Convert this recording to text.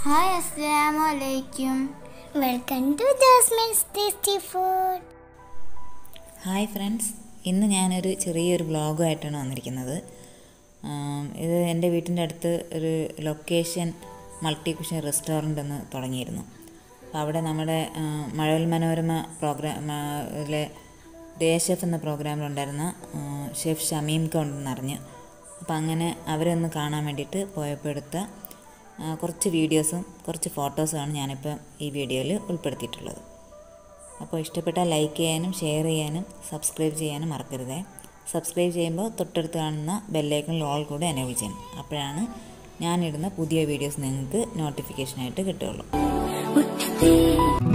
hi അസ്സലാമു അലൈക്കും welcome to Jasmin's tasty food hi friends ഇന്ന് ഞാനൊരു ചെറിയൊരു വ്ളോഗുമായിട്ടാണ് വന്നിരിക്കുന്നത് ആം, ഇത് എൻ്റെ വീട്ടിൻ്റെ അടുത്ത് ഒരു ലൊക്കേഷൻ മൾട്ടി കുഷൻ റെസ്റ്റോറൻ്റ് എന്ന് തുടങ്ങിയിരുന്നു അപ്പോൾ അവിടെ നമ്മുടെ ആ, മഴവിൽ മനോരമ പ്രോഗ്രാം ഇതിലെ ഡേ ഷെഫ് എന്ന പ്രോഗ്രാമിലുണ്ടായിരുന്ന ആ, ഷെഫ് ഷമീം ഉണ്ടെന്ന് അറിഞ്ഞു അപ്പോൾ അങ്ങനെ അവരെ ഒന്ന് കാണാൻ വേണ്ടിയിട്ട് പോയപ്പോൾ എടുത്ത ആ, കുറച്ച് വീഡിയോസും കുറച്ച് ഫോട്ടോസുമാണ് ഞാനിപ്പം ഈ വീഡിയോയിൽ ഉൾപ്പെടുത്തിയിട്ടുള്ളത് അപ്പോൾ ഇഷ്ടപ്പെട്ടാൽ ലൈക്ക് ചെയ്യാനും ഷെയർ ചെയ്യാനും സബ്സ്ക്രൈബ് ചെയ്യാനും മറക്കരുതേ സബ്സ്ക്രൈബ് ചെയ്യുമ്പോൾ തൊട്ടടുത്ത് കാണുന്ന ബെല്ലൈക്കണിൽ ഓൾ കൂടെ എനേബിൾ ചെയ്യണം അപ്പോഴാണ് ഞാനിടുന്ന പുതിയ വീഡിയോസ് നിങ്ങൾക്ക് നോട്ടിഫിക്കേഷനായിട്ട് കിട്ടുകയുള്ളൂ